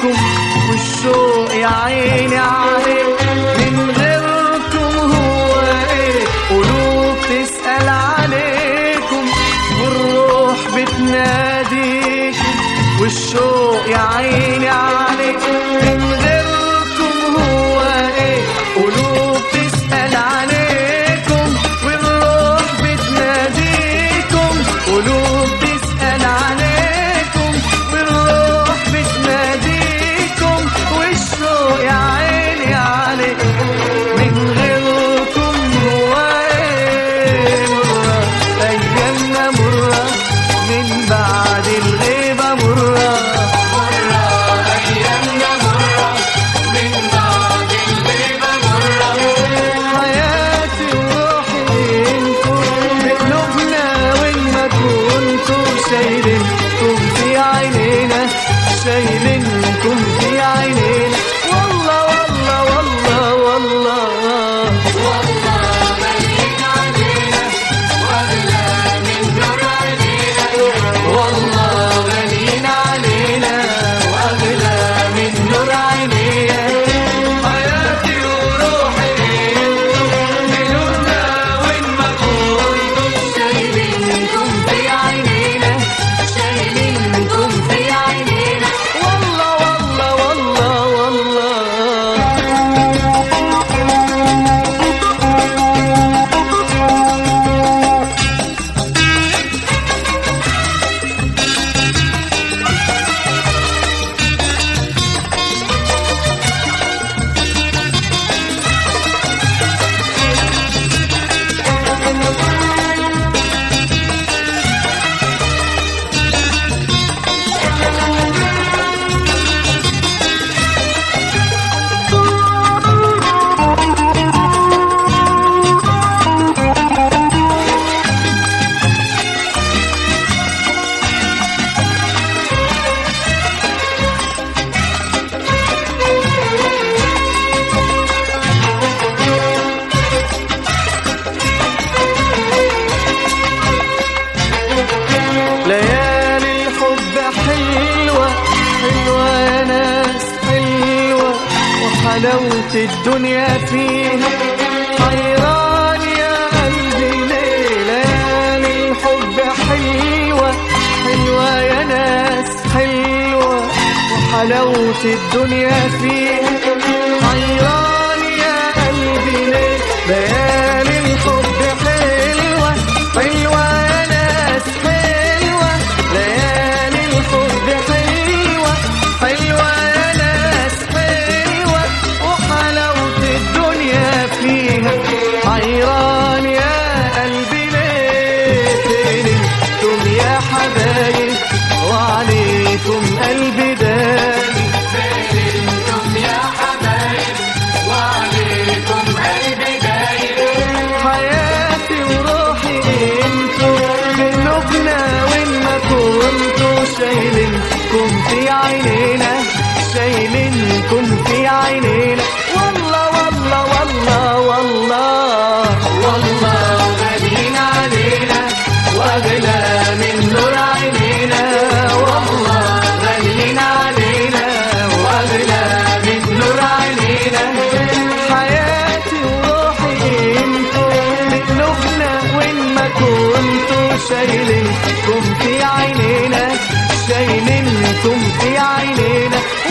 عليكم والشوق يا عيني عليك من غيركم هو ايه قلوب تسأل عليكم والروح بتناديكم والشوق يا عيني عليك من غيركم هو ايه قلوب تسأل عليكم والروح بتناديكم قلوب تسأل عليكم والروح بتناديكم والشوق يا عيني عليك من غيركم هو ايه مرة ايامنا مرة من بعد الغيبة مرة حياتي وروحي انتم بقلوبنا وين ما كنتم شايلينكم في عينينا شايلينكم في عينينا والله والله والله والله والله غاليين علينا واغلى من نور عينينا حياتي وروحي انتم بقلوبنا وين ما كنتم شايلينكم في عينينا شايلينكم في عينينا والله والله والله والله ليالي الحب حلوة حلوة يا ناس حلوة وحلاوة الدنيا فيها حيران يا قلبي ليه ليالي الحب حلوة حلوة يا ناس حلوة وحلاوة الدنيا فيها حيران يا قلبي ليه ليالي الحب حلوة حلوة يا ناس حلوة ليالي الحب حلوة حلوة يا ناس حلوة وحلاوة الدنيا فيها حيران يا قلبي ليه فين انتم يا حبايب وعليكم قلبي داني انتم يا حبايب وعليكم قلبي دايب حياتي وروحي انتو قلوبنا وين ما كنتوا شايلينكم في عينينا شايلينكم في عينينا والله والله والله والله والله غاليين علينا واغلى من نور عينينا والله غاليين علينا واغلى من نور عينينا حياتي وروحي انتو بقلوبنا وين ما كنتوا شايلينكم في عينينا شايلينكم في عينينا